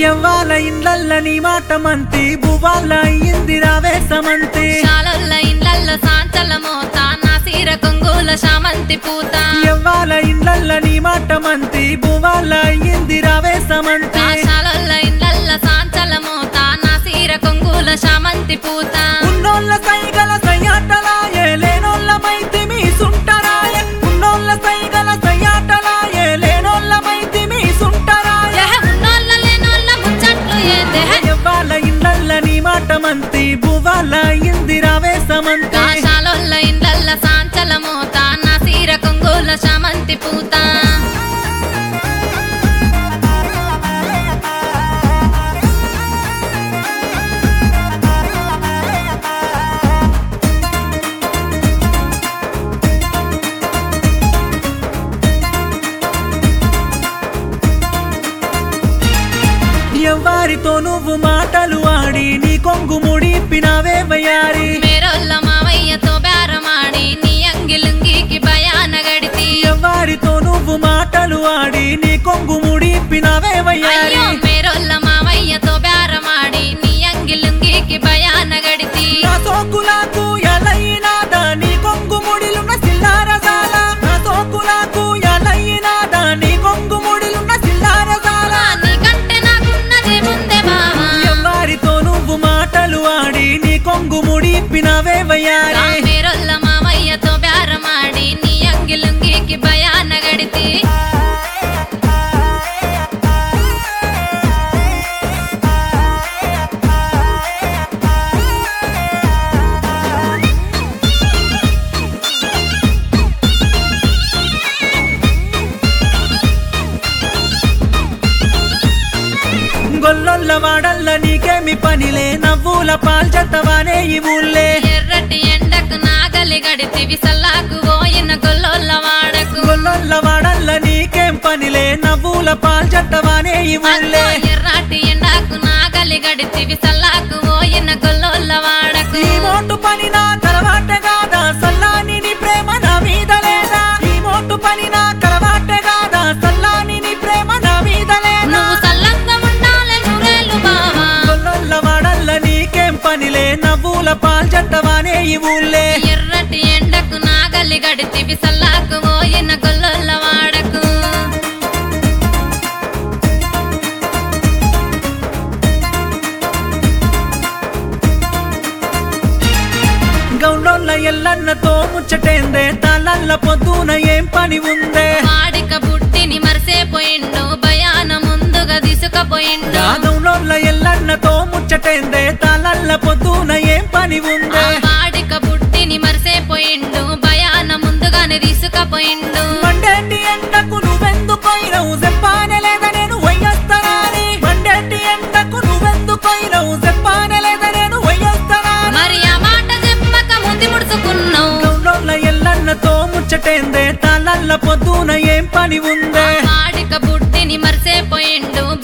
ఎవ్వాల ఇండ్లల్ల నీ మాట మంతి బువ్వాల అయ్యింది రావే సమంతి శాలల్ల ఇండ్లల్ల సాంచల మోత నా సీర కొంగుల శామంతి పూత ఎవ్వాల ఇండ్లల్ల నీ మాట మంతి బువ్వాల అయ్యింది రావే సమంతి శాలల్ల ఇండ్లల్ల సాంచల మోత నా సీర కొంగుల శామంతి పూత ఉన్నోళ్ళ సైగల సయ్యాటలాయే లేనోళ్ళ మైతి మీ సుంటరాయ ఉన్నోళ్ళ సైగల సయ్యాటలాయే లేనోళ్ళ మైతి మీ సుంటరాయ ఎహ ఉన్నోళ్ళ లేనోళ్ళ ముచ్చట్లు ఏందే ఎవ్వాల ఇండ్లల్ల నీ మాట మంతి బువ్వాల అయ్యింది రావే సమంతి కాశాలొల్ల ఇండ్లల్ల సాంచల మోత నా సీర కొంగుల శామంతి పూత ఎవ్వారితో నువ్వు మాటలు ఆడి నీ కొంగు ముడిపినావే వయ్యారి మేరొల్ల మావయ్యతో బేరమాడి నీ అంగిలుంగికి భయాన గడితి ఎవ్వారితో నువ్వు మాటలు ఆడి నీ కొంగు ముడిపినావే వయ్యారి అయ్యో మేరొల్ల మావయ్యతో బేరమాడి నీ అంగిలుంగికి భయాన గడితి నా సోకులకు ఎలయినాదా నీ కొంగు ముడిలున్న సిల్లారజాల నా సోకులకు ఎలయినాదా నీ కొంగు ముడిలున్న సిల్లారజాల నీకంటే నాకున్నదే ముందే బావా ఎవ్వారితో నువ్వు మాటలు ఆడి నీ కొంగు ముడిపినావే వయ్యారి మేరొల్ల మావయ్యతో బేరమాడి నీ అంగిలుంగికి భయాన గడితి గొల్లొల్ల వాడల్ల నీకేమి పనిలే నవ్వుల పాల్చత్తవానే ఈ ఊళ్ళే ఎర్రటి ఎండకు నాగలి గడితివి సల్లాకు పోయిన గొల్లోళ్ళ వాడకు గొల్లొల్ల వాడల్ల నీకేం పనిలే నవ్వుల పాల్చత్తవానే ఈ ఊళ్ళే అగ్గో ఎర్రటి ఎండకు నాగలి గడితివి సల్లాకు పోయిన గొల్లోళ్ళ వాడకు ఈ మోటు పని నా తలవాట కాదా సల్లాని నీ ప్రేమ నా మీద లేదా ఈ మోటు పని నా తలవాట కాదా సల్లాని నీ ప్రేమ నా మీద లేదా నువ్వు సల్లంగా ఉండాలి నూరేళ్ళు బావా గొల్లొల్ల వాడల్ల నీకేం పనిలే నవ్వుల పాల్చత్తవానే ఈ ఊళ్ళే ఎర్రటి ఎండకు నాగలి గడితివి సల్లాకు పోయిన గొల్లోళ్ళ వాడకు గౌండోళ్ళ ఎల్లన్నతో ముచ్చటేందే తాళల్ల పొద్దున ఏం పని ఉందే వాడిక బుట్టిని మరిసేపోయిండు భయాన ముందుగా తీసుకపోయిండు గౌండోళ్ళ ఎల్లన్నతో ముచ్చటేందే తాళల్ల పొద్దున ఏం పని ఆ ఉందే వాడిక బుట్టిని మరిసేపోయిండు భయాన ముందుగానే తీసుకపోయిండు మండేటి ఎండకు నువ్వెందుకైనవు చెప్పానే లేదా నేను వయ్యొస్తానని మండేటి ఎండకు నువ్వెందుకైనవు చెప్పానే లేదా నేను వయ్యొస్తానని మరి ఆ మాట చెప్పక ముందు ముడుచుకున్నావు గౌండోళ్ళ ఎల్లన్నతో ముచ్చటేందే తాళల్ల పొద్దున ఏం పని ఉందే వాడిక బుట్టిని మరిసేపోయిండు